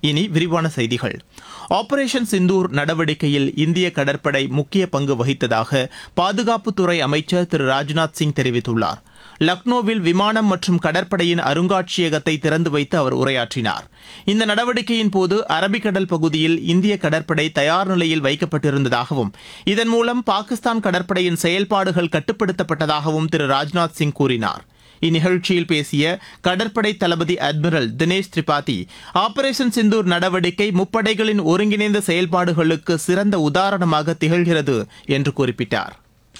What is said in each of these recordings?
இனி விரிவான செய்திகள் ஆபரேஷன் சிந்தூர் நடவடிக்கையில் இந்திய கடற்படை முக்கிய பங்கு வகித்ததாக பாதுகாப்புத்துறை அமைச்சர் திரு ராஜ்நாத் சிங் தெரிவித்துள்ளார் லக்னோவில் விமானம் மற்றும் கடற்படையின் அருங்காட்சியகத்தை திறந்து வைத்து அவர் உரையாற்றினார் இந்த நடவடிக்கையின் போது அரபிக்கடல் பகுதியில் இந்திய கடற்படை தயார் நிலையில் வைக்கப்பட்டிருந்ததாகவும் இதன் மூலம் பாகிஸ்தான் கடற்படையின் செயல்பாடுகள் கட்டுப்படுத்தப்பட்டதாகவும் திரு ராஜ்நாத் சிங் கூறினார் இந்நிகழ்ச்சியில் பேசிய கடற்படை தளபதி அட்மிரல் தினேஷ் திரிபாதி ஆபரேஷன் சிந்தூர் நடவடிக்கை முப்படைகளின் ஒருங்கிணைந்த செயல்பாடுகளுக்கு சிறந்த உதாரணமாக திகழ்கிறது என்று குறிப்பிட்டார்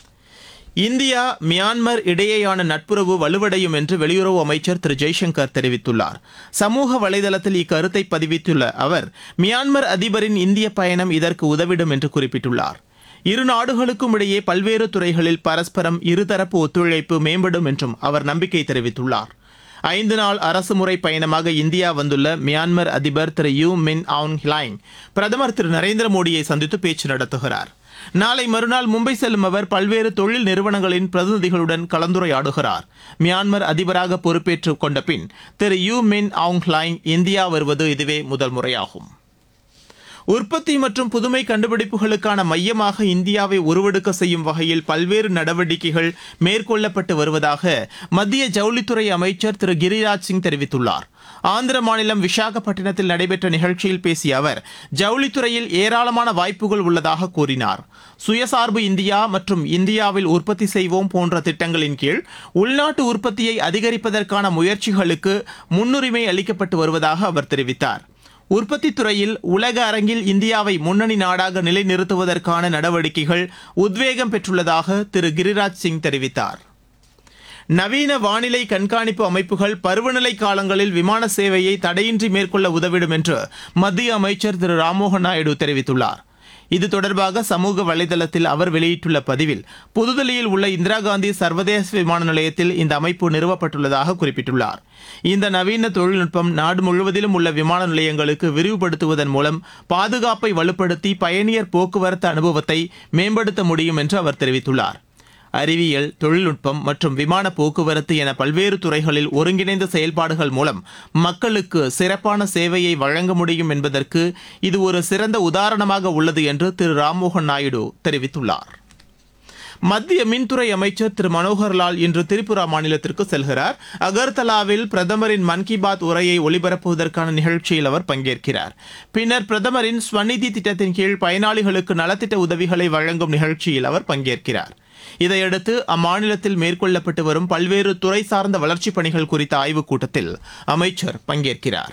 இந்தியா மியான்மர் இடையேயான நட்புறவு வலுவடையும் என்று வெளியுறவு அமைச்சர் திரு ஜெய்சங்கர் தெரிவித்துள்ளார் சமூக வலைதளத்தில் இக்கருத்தை பதிவித்துள்ள அவர் மியான்மர் அதிபரின் இந்திய பயணம் இதற்கு உதவிடும் என்று குறிப்பிட்டுள்ளார் இரு நாடுகளுக்கும் இடையே பல்வேறு துறைகளில் பரஸ்பரம் இருதரப்பு ஒத்துழைப்பு மேம்படும் என்றும் அவர் நம்பிக்கை தெரிவித்துள்ளார் ஐந்து நாள் அரசுமுறை பயணமாக இந்தியா வந்துள்ள மியான்மர் அதிபர் திரு யூ மின் ஆன் ஹிலாங் பிரதமர் திரு நரேந்திர மோடியை சந்தித்து பேச்சு நடத்துகிறார் நாளை மறுநாள் மும்பை செல்லும் அவர் பல்வேறு தொழில் நிறுவனங்களின் பிரதிநிதிகளுடன் கலந்துரையாடுகிறார் மியான்மர் அதிபராக பொறுப்பேற்றுக் கொண்ட பின் திரு யூ மின் ஆங் ஹிலாங் இந்தியா வருவது இதுவே முதல் முறையாகும் உற்பத்தி மற்றும் புதுமை கண்டுபிடிப்புகளுக்கான மையமாக இந்தியாவை உருவெடுக்க செய்யும் வகையில் பல்வேறு நடவடிக்கைகள் மேற்கொள்ளப்பட்டு வருவதாக மத்திய ஜவுளித்துறை அமைச்சர் திரு கிரிராஜ் சிங் தெரிவித்துள்ளார் ஆந்திர மாநிலம் விசாகப்பட்டினத்தில் நடைபெற்ற நிகழ்ச்சியில் பேசிய அவர் ஜவுளித்துறையில் ஏராளமான வாய்ப்புகள் உள்ளதாக கூறினார் சுயசார்பு இந்தியா மற்றும் இந்தியாவில் உற்பத்தி செய்வோம் போன்ற திட்டங்களின் கீழ் உள்நாட்டு உற்பத்தியை அதிகரிப்பதற்கான முயற்சிகளுக்கு முன்னுரிமை அளிக்கப்பட்டு வருவதாக அவர் தெரிவித்தார் உற்பத்தி துறையில் உலக அரங்கில் இந்தியாவை முன்னணி நாடாக நிலைநிறுத்துவதற்கான நடவடிக்கைகள் உத்வேகம் பெற்றுள்ளதாக திரு கிரிராஜ் சிங் தெரிவித்தார் நவீன வானிலை கண்காணிப்பு அமைப்புகள் பருவநிலை காலங்களில் விமான சேவையை தடையின்றி மேற்கொள்ள உதவிடும் என்று மத்திய அமைச்சர் திரு ராம்மோகன் நாயுடு தெரிவித்துள்ளார் இது தொடர்பாக சமூக வலைதளத்தில் அவர் வெளியிட்டுள்ள பதிவில் புதுதில்லியில் உள்ள இந்திரா காந்தி சர்வதேச விமான நிலையத்தில் இந்த அமைப்பு நிறுவப்பட்டுள்ளதாக குறிப்பிட்டுள்ளார் இந்த நவீன தொழில்நுட்பம் நாடு முழுவதிலும் உள்ள விமான நிலையங்களுக்கு விரிவுபடுத்துவதன் மூலம் பாதுகாப்பை வலுப்படுத்தி பயணியர் போக்குவரத்து அனுபவத்தை மேம்படுத்த முடியும் என்று அவர் தெரிவித்துள்ளார் அறிவியல் தொழில்நுட்பம் மற்றும் விமான போக்குவரத்து என பல்வேறு துறைகளில் ஒருங்கிணைந்த செயல்பாடுகள் மூலம் மக்களுக்கு சிறப்பான சேவையை வழங்க முடியும் என்பதற்கு இது ஒரு சிறந்த உதாரணமாக உள்ளது என்று திரு ராம்மோகன் நாயுடு தெரிவித்துள்ளார் மத்திய மின்துறை அமைச்சர் திரு மனோகர்லால் இன்று திரிபுரா மாநிலத்திற்கு செல்கிறார் அகர்தலாவில் பிரதமரின் மன் கி பாத் உரையை ஒலிபரப்புவதற்கான நிகழ்ச்சியில் அவர் பங்கேற்கிறார் பின்னர் பிரதமரின் ஸ்வநிதி திட்டத்தின் கீழ் பயனாளிகளுக்கு நலத்திட்ட உதவிகளை வழங்கும் நிகழ்ச்சியில் அவர் பங்கேற்கிறார் இதையடுத்து அம்மாநிலத்தில் மேற்கொள்ளப்பட்டு வரும் பல்வேறு துறை சார்ந்த வளர்ச்சிப் பணிகள் குறித்த ஆய்வுக் கூட்டத்தில் அமைச்சர் பங்கேற்கிறார்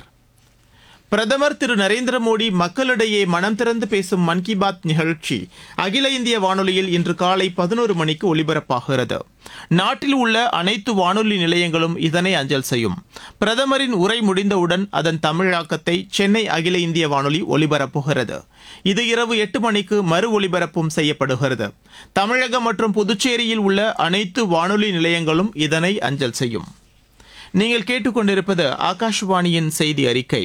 பிரதமர் திரு நரேந்திர மோடி மக்களிடையே மனம் திறந்து பேசும் மன் கி பாத் நிகழ்ச்சி அகில இந்திய வானொலியில் இன்று காலை பதினோரு மணிக்கு ஒலிபரப்பாகிறது நாட்டில் உள்ள அனைத்து வானொலி நிலையங்களும் இதனை அஞ்சல் செய்யும் பிரதமரின் உரை முடிந்தவுடன் அதன் தமிழாக்கத்தை சென்னை அகில இந்திய வானொலி ஒலிபரப்புகிறது இது இரவு எட்டு மணிக்கு மறு ஒலிபரப்பும் செய்யப்படுகிறது தமிழகம் மற்றும் புதுச்சேரியில் உள்ள அனைத்து வானொலி நிலையங்களும் இதனை அஞ்சல் செய்யும் நீங்கள் கேட்டுக்கொண்டிருப்பது ஆகாஷ்வாணியின் செய்தி அறிக்கை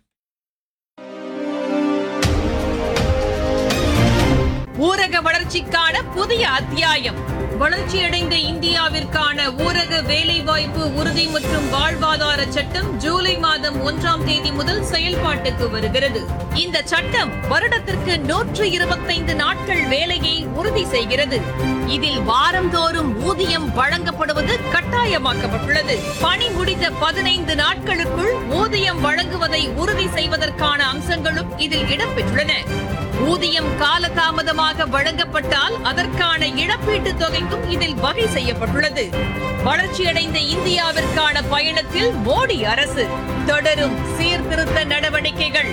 ஊரக வளர்ச்சிக்கான புதிய அத்தியாயம் வளர்ச்சியடைந்த இந்தியாவிற்கான ஊரக வேலைவாய்ப்பு உறுதி மற்றும் வாழ்வாதார சட்டம் ஜூலை மாதம் ஒன்றாம் தேதி முதல் செயல்பாட்டுக்கு வருகிறது இந்த சட்டம் வருடத்திற்கு நூற்று இருபத்தைந்து நாட்கள் வேலையை உறுதி செய்கிறது இதில் வாரந்தோறும் ஊதியம் வழங்கப்படுவது கட்டாயமாக்கப்பட்டுள்ளது பணி முடிந்த பதினைந்து நாட்களுக்குள் ஊதியம் வழங்குவதை உறுதி செய்வதற்கான அம்சங்களும் இதில் இடம்பெற்றுள்ளன ஊதியம் காலதாமதமாக வழங்கப்பட்டால் அதற்கான இழப்பீட்டுத் தொகைக்கும் இதில் வகை செய்யப்பட்டுள்ளது வளர்ச்சியடைந்த இந்தியாவிற்கான பயணத்தில் மோடி அரசு தொடரும் சீர்திருத்த நடவடிக்கைகள்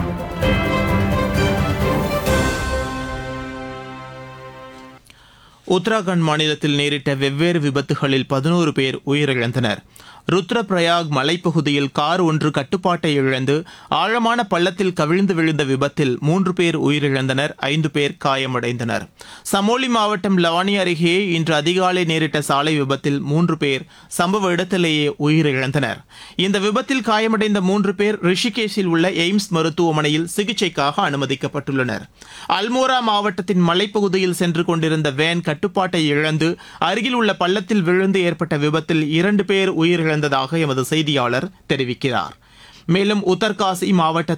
உத்தராகண்ட் மாநிலத்தில் நேரிட்ட வெவ்வேறு விபத்துகளில் பதினோரு பேர் உயிரிழந்தனர் ருத்ரபிரயாக் மலைப்பகுதியில் கார் ஒன்று கட்டுப்பாட்டை இழந்து ஆழமான பள்ளத்தில் கவிழ்ந்து விழுந்த விபத்தில் மூன்று பேர் உயிரிழந்தனர் ஐந்து பேர் காயமடைந்தனர் சமோலி மாவட்டம் லவானி அருகே இன்று அதிகாலை நேரிட்ட சாலை விபத்தில் மூன்று பேர் சம்பவ இடத்திலேயே உயிரிழந்தனர் இந்த விபத்தில் காயமடைந்த மூன்று பேர் ரிஷிகேஷில் உள்ள எய்ம்ஸ் மருத்துவமனையில் சிகிச்சைக்காக அனுமதிக்கப்பட்டுள்ளனர் அல்மோரா மாவட்டத்தின் மலைப்பகுதியில் சென்று கொண்டிருந்த வேன் கட்டுப்பாட்டை இழந்து அருகில் உள்ள பள்ளத்தில் விழுந்து ஏற்பட்ட விபத்தில் இரண்டு பேர் உயிரிழந்ததாக எமது செய்தியாளர் தெரிவிக்கிறார் மேலும் உத்தர்காசி மாவட்டத்தில்